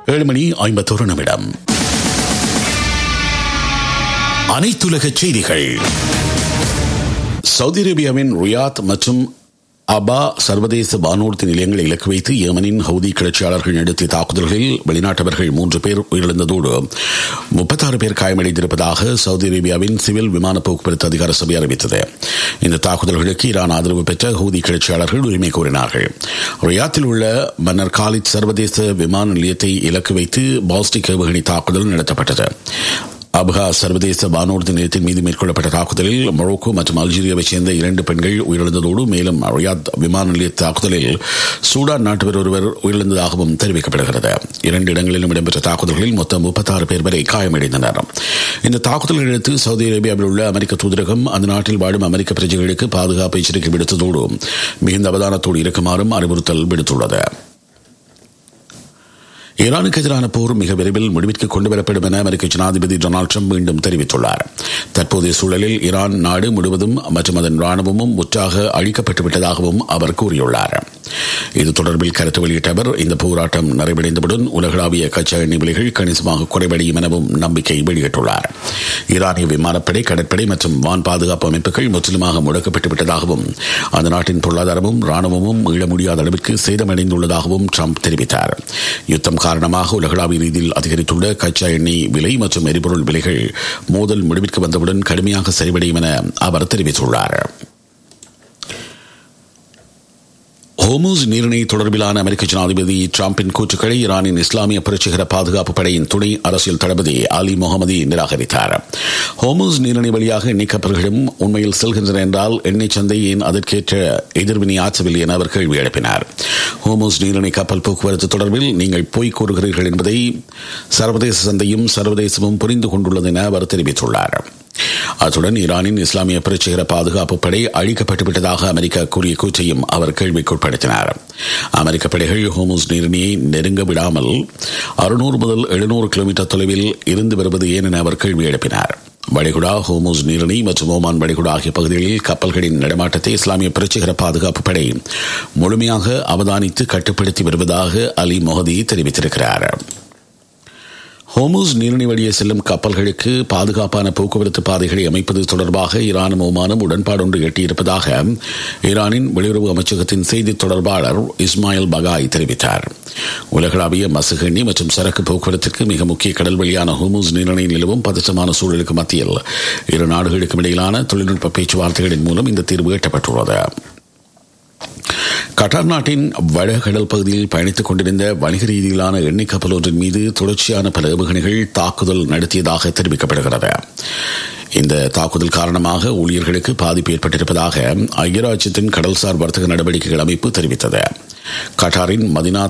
ஏழு மணி ஐம்பத்தொரு நிமிடம் அனைத்துலக செய்திகள் சவுதி அரேபியாவின் ரியாத் மற்றும் அபா சர்வதேச வானூர்தி நிலையங்களை இலக்கு வைத்து ஏமனின் ஹவுதி கிளர்ச்சியாளர்கள் நடத்திய தாக்குதல்களில் வெளிநாட்டவர்கள் மூன்று பேர் உயிரிழந்ததோடு முப்பத்தாறு பேர் காயமடைந்திருப்பதாக சவுதி அரேபியாவின் சிவில் விமான போக்குவரத்து அதிகார சபை அறிவித்தது இந்த தாக்குதல்களுக்கு ஈரான் ஆதரவு பெற்ற ஹவுதி கிளர்ச்சியாளர்கள் உரிமை கோரினார்கள் ரியாத்தில் உள்ள மன்னர் காலித் சர்வதேச விமான நிலையத்தை இலக்கு வைத்து பாஸ்டிக் ஏவுகணை தாக்குதல் நடத்தப்பட்டது அப்கா சர்வதேச வானூர்தி நிலையத்தின் மீது மேற்கொள்ளப்பட்ட தாக்குதலில் மொரோக்கோ மற்றும் அல்ஜீரியாவைச் சேர்ந்த இரண்டு பெண்கள் உயிரிழந்ததோடு மேலும் ரியாத் விமான நிலைய தாக்குதலில் சூடான் நாட்டவர் ஒருவர் உயிரிழந்ததாகவும் தெரிவிக்கப்படுகிறது இரண்டு இடங்களிலும் இடம்பெற்ற தாக்குதல்களில் மொத்தம் முப்பத்தாறு பேர் வரை காயமடைந்தனர் இந்த தாக்குதலை அடுத்து சவுதி அரேபியாவில் உள்ள அமெரிக்க தூதரகம் அந்த நாட்டில் வாழும் அமெரிக்க பிரஜைகளுக்கு பாதுகாப்பு எச்சரிக்கை விடுத்ததோடு மிகுந்த அவதானத்தோடு இருக்குமாறும் அறிவுறுத்தல் விடுத்துள்ளது ஈரானுக்கு எதிரான போர் மிக விரைவில் முடிவிற்கு கொண்டுவரப்படும் என அமெரிக்க ஜனாதிபதி டொனால்டு ட்ரம்ப் மீண்டும் தெரிவித்துள்ளார் தற்போதைய சூழலில் ஈரான் நாடு முழுவதும் மற்றும் அதன் ராணுவமும் முற்றாக அழிக்கப்பட்டு விட்டதாகவும் அவர் கூறியுள்ளார் இது தொடர்பில் கருத்து வெளியிட்ட அவர் இந்த போராட்டம் நிறைவடைந்தவுடன் உலகளாவிய கச்சா எண்ணெய் விலைகள் கணிசமாக குறைவடையும் எனவும் நம்பிக்கை வெளியிட்டுள்ளார் ஈரானிய விமானப்படை கடற்படை மற்றும் வான் பாதுகாப்பு அமைப்புகள் முற்றிலுமாக முடக்கப்பட்டு விட்டதாகவும் அந்த நாட்டின் பொருளாதாரமும் ராணுவமும் மீள முடியாத அளவிற்கு சேதமடைந்துள்ளதாகவும் ட்ரம்ப் தெரிவித்தார் யுத்தம் காரணமாக உலகளாவிய ரீதியில் அதிகரித்துள்ள கச்சா எண்ணெய் விலை மற்றும் எரிபொருள் விலைகள் மோதல் முடிவிற்கு வந்தவுடன் கடுமையாக சரிவடையும் என அவர் தெரிவித்துள்ளார் ஹோமூஸ் நீரிணை தொடர்பிலான அமெரிக்க ஜனாதிபதி டிரம்பின் கூற்றுக்களை ஈரானின் இஸ்லாமிய புரட்சிகர பாதுகாப்பு படையின் துணை அரசியல் தளபதி அலி முகமதி நிராகரித்தார் ஹோமூஸ் நீரிணை வழியாக எண்ணெய் கப்பல்களும் உண்மையில் செல்கின்றன என்றால் எண்ணெய் சந்தை ஏன் அதற்கேற்ற எதிர்வினை ஆற்றவில்லை என அவர் கேள்வி எழுப்பினார் ஹோமூஸ் நீரிணை கப்பல் போக்குவரத்து தொடர்பில் நீங்கள் பொய் கூறுகிறீர்கள் என்பதை சர்வதேச சந்தையும் சர்வதேசமும் புரிந்து கொண்டுள்ளது என அவர் தெரிவித்துள்ளார் அத்துடன் ஈரானின் இஸ்லாமிய புரட்சிகர பாதுகாப்பு படை அழிக்கப்பட்டு விட்டதாக அமெரிக்கா கூறிய கூற்றையும் அவர் கேள்விக்குட்படுத்தினார் அமெரிக்க படைகள் ஹோமூஸ் நீரிணையை நெருங்க விடாமல் அறுநூறு முதல் எழுநூறு கிலோமீட்டர் தொலைவில் இருந்து வருவது ஏன் என அவர் கேள்வி எழுப்பினார் வளைகுடா ஹோமூஸ் நீரிணை மற்றும் ஓமான் வளைகுடா ஆகிய பகுதிகளில் கப்பல்களின் நடமாட்டத்தை இஸ்லாமிய புரட்சிகர பாதுகாப்பு படை முழுமையாக அவதானித்து கட்டுப்படுத்தி வருவதாக அலி மொஹதி தெரிவித்திருக்கிறார் ஹோமூஸ் நீரிணை வழியே செல்லும் கப்பல்களுக்கு பாதுகாப்பான போக்குவரத்து பாதைகளை அமைப்பது தொடர்பாக ஈரானும் ஓமானும் உடன்பாடு ஒன்று எட்டியிருப்பதாக ஈரானின் வெளியுறவு அமைச்சகத்தின் செய்தி தொடர்பாளர் இஸ்மாயில் பகாய் தெரிவித்தார் உலகளாவிய மசுகண்ணி மற்றும் சரக்கு போக்குவரத்திற்கு மிக முக்கிய கடல் வழியான ஹோமூஸ் நீரிணை நிலவும் பதற்றமான சூழலுக்கு மத்தியில் இரு நாடுகளுக்கும் இடையிலான தொழில்நுட்ப பேச்சுவார்த்தைகளின் மூலம் இந்த தீர்வு எட்டப்பட்டுள்ளது கட்டார் நாட்டின் வடகடல் பகுதியில் பயணித்துக் கொண்டிருந்த வணிக ரீதியிலான எண்ணெய் கப்பல் ஒன்றின் மீது தொடர்ச்சியான பல ஏவுகணைகள் தாக்குதல் நடத்தியதாக தெரிவிக்கப்படுகிறது இந்த தாக்குதல் காரணமாக ஊழியர்களுக்கு பாதிப்பு ஏற்பட்டிருப்பதாக ஐக்கியராஜ்யத்தின் கடல்சார் வர்த்தக நடவடிக்கைகள் அமைப்பு தெரிவித்தது கட்டாரின் மதினா